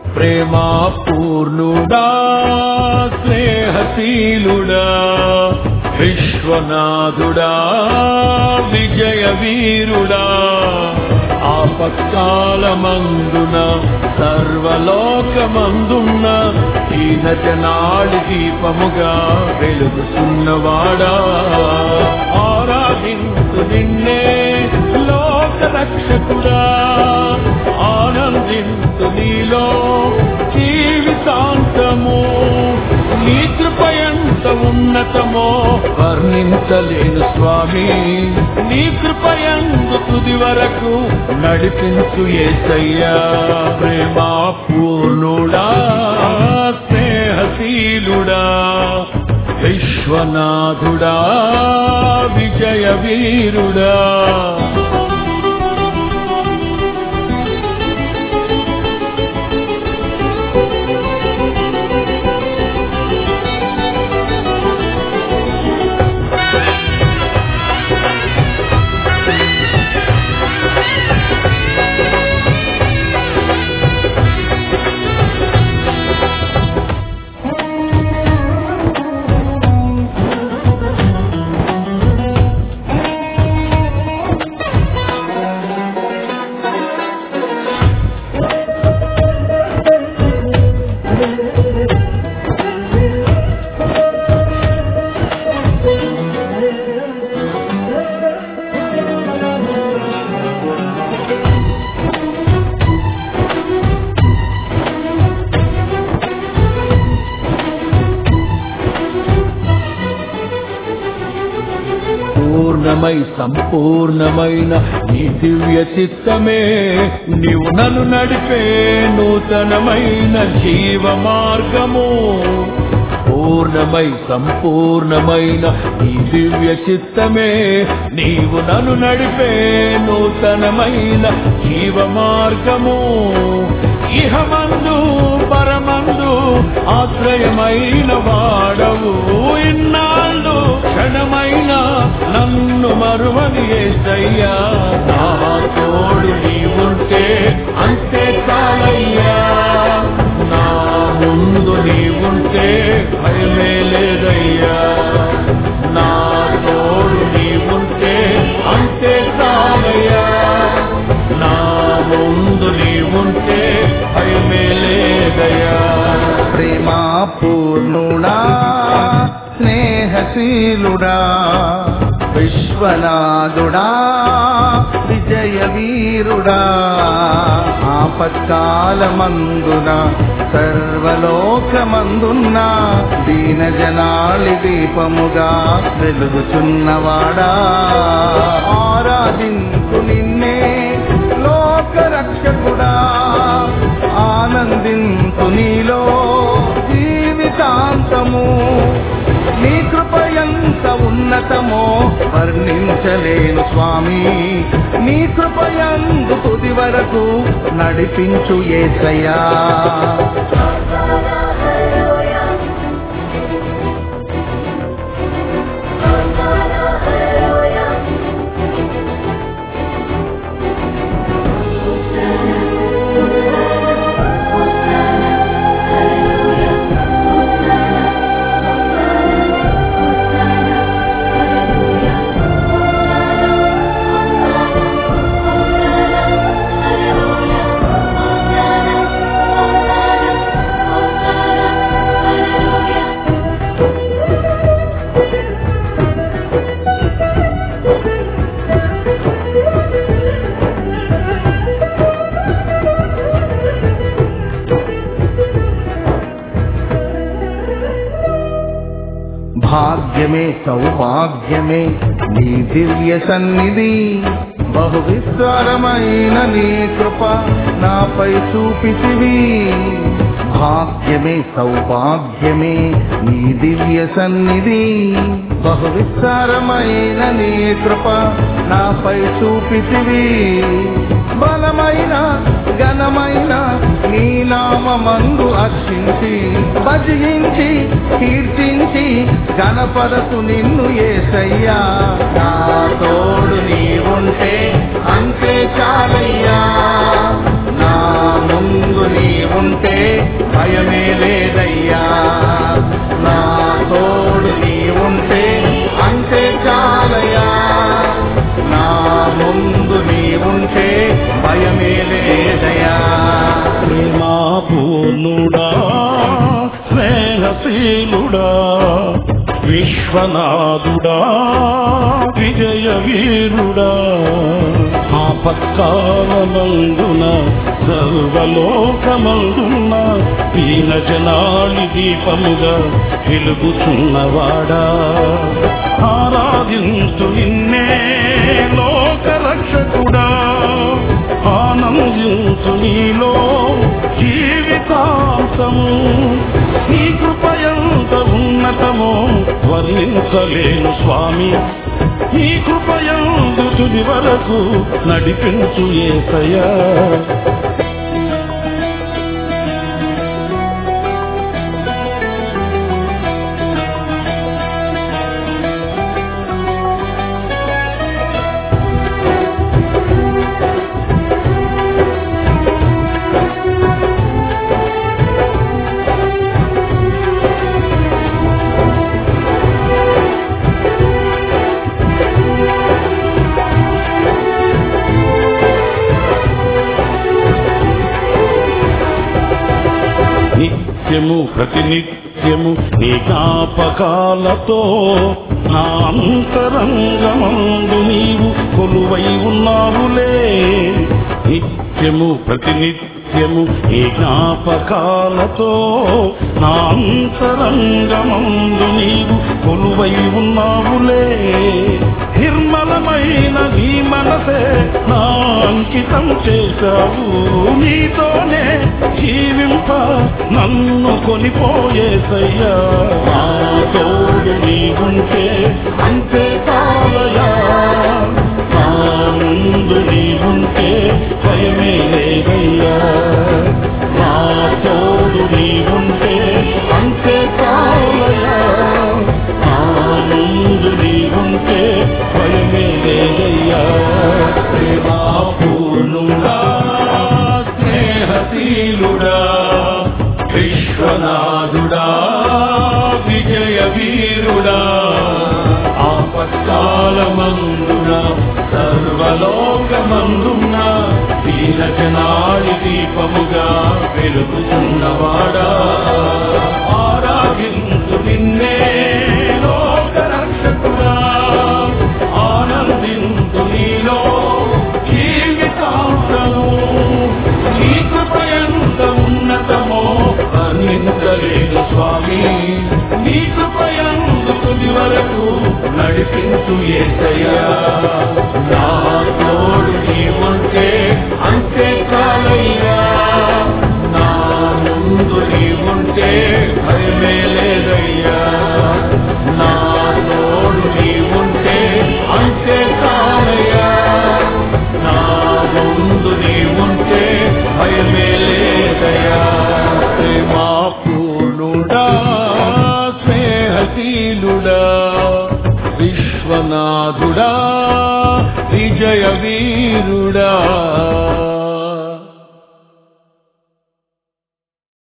ప్రేమా పూర్ణుడా స్నేహశీలుడా విశ్వనాథుడా విజయ వీరుడా ఆపత్కాలమందున సర్వలోకమందున్న ఈన జనాళి దీపముగా వెలుగుతున్నవాడా ఆరాధించు నిన్నే లోక రక్షకుడా ఆనందించు నీలో జీవితాంతము నీ కృప ఎంత ఉన్నతమో వర్ణించలేను స్వామి నీ కృప ఎందు తుది వరకు నడిపించు ఏసయ్యా ప్రేమా పూర్ణుడా స్నేహశీలుడా విశ్వనాథుడా విజయ వీరుడా పూర్ణమై సంపూర్ణమైన నీ దివ్య చిత్తమే నీవు నన్ను నడిపే నూతనమైన జీవ మార్గము పూర్ణమై సంపూర్ణమైన నీ దివ్య చిత్తమే నీవు నన్ను నడిపే నూతనమైన జీవ మార్గము ఇహమందు పరమందు ఆశ్రయమైన వాడవు ఇన్నాళ్ళు క్షణమైన నన్ను మరువని ఏసయ్యా నా తోడు నీవుంటే అంతే చాలయ్యా నా ముందు నీవుంటే భయమే లేదయ్యా నా తోడు నీవుంటే అంతే చాలయ్యా నా ముందు నీవుంటే భయమే లేదయ్యా ప్రేమా పూర్ణుడా స్నేహశీలుడా విశ్వనాథుడా విజయ వీరుడా ఆపత్కాలమందున సర్వలోకమందున్న దీన జనాళి దీపముగా వెలుగుచున్నవాడా ఆరాధించు నిన్నే లోక రక్షకుడా ఆనందించు నీలో జీవితాంతము నీ కృప ఎంత ఉన్నతమో వర్ణించలేను స్వామి నీ కృప ఎందు తుది వరకు నడిపించు ఏసయ్యా భాగ్యమే సౌభాగ్యమే నీ దివ్య సన్నిధి బహు విస్తారమైన నీ కృప నాపై చూపితివి భాగ్యమే సౌభాగ్యమే నీ దివ్య సన్నిధి బహు విస్తారమైన నీ కృప నాపై చూపితివి బలమైన ఘనమైన నీ నామందు అర్చించి భజించి కీర్తించి గణపరతు నిన్ను ఏసయ్యా నా తోడు నీవుంటే అంతే చాలయ్యా నా ముందు నీవుంటే భయమే లేదయ్యా నా తోడు నీ ఉంటే అంతే చాలయ్యా నా ముందు నీ ఉంటే భయమే లేదయ్యా ప్రేమా పూర్ణుడా స్నేహశీలుడా విశ్వనాథుడా విజయ వీరుడా ఆపత్కాలమందున సర్వలోకమందున దీన జనాళి దీపముగా వెలుగుచున్నవాడా ఆరాధించు నిన్నే లోక రక్షకుడా ఆనందించు నీలో జీవితాంతము నీ కృపయంత ఉన్నతమో వర్ణించలేను స్వామి నీ కృపయందు తుది వరకు నడిపించు ఏసయ్యా నిత్యము ప్రతినిత్యము నీ జ్ఞాపకాలతో నా అంతరంగమందు నీవు కొలువై ఉన్నావులే నిత్యము ప్రతినిత్యము నీ జ్ఞాపకాలతో నా అంతరంగమందు నీవు కొలువై ఉన్నావులే నిర్మలమైన నీ మనసే నా అంకితం చేశావు నీతోనే జీవింప నన్ను కొనిపోయేసయ్యా నా తోడు నీవుంటే అంతే కాలయా నా ముందు నీవుంటే భయమే లేదయ్యా నా తోడు నీవుంటే అంతే కాలయా నా ముందు నీవుంటే భయమే లేదయ్యా ప్రేమా పూర్ణుడా స్నేహశీలుడా విశ్వనాథుడా విజయ వీరుడా ఆపత్కాలమందున సర్వలోకమందున దీన జనాడి దీపముగా వెలుగుతున్నవాడా ఆరాధించు నిన్నే లోక రక్షకుడా ఆనందించు నీలో జీవితాంతము నీ కృపయంత ఉన్నతమో వర్ణించలేను స్వామి నీ కృపయంత తుది వరకు నడిపించు ఏసయ్యా నా తోడు నీ ఉంటే అంతే కాలయ్యా నా ముందు నీ ఉంటే భయమే లేదయ్యా నా తోడు నీ ఉంటే అంతే కాలయ్యా నా ముందు నీ ఉంటే భయమే లేదయ్యా ప్రేమా పూర్ణుడా స్నేహశీలుడా విశ్వనాథుడా విజయ వీరుడా